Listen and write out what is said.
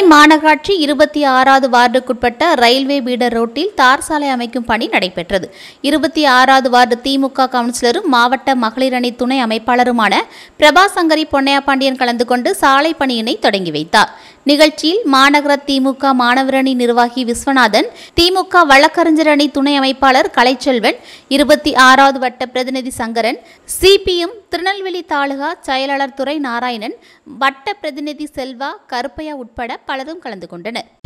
மாநகராட்சி இருபத்தி ஆறாவது வார்டுக்குட்பட்ட ரயில்வே பீடர் ரோட்டில் தார் சாலை அமைக்கும் பணி நடைபெற்றது இருபத்தி ஆறாவது வார்டு திமுக கவுன்சிலரும் மாவட்ட மகளிர் அணி துணை அமைப்பாளருமான பிரபா சங்கரி பொன்னையா பாண்டியன் கலந்து கொண்டு சாலை பணியினை தொடங்கி வைத்தார் நிகழ்ச்சியில் மாநகர திமுக மாணவரணி நிர்வாகி விஸ்வநாதன் திமுக வழக்கறிஞர் அணி துணை அமைப்பாளர் கலைச்செல்வன் இருபத்தி ஆறாவது வட்ட பிரதிநிதி சங்கரன் சிபிஎம் திருநெல்வேலி தாலுகா செயலாளர் துறை நாராயணன் வட்ட பிரதிநிதி செல்வா கருப்பையா உட்பட பலரும் கலந்து கொண்டனர்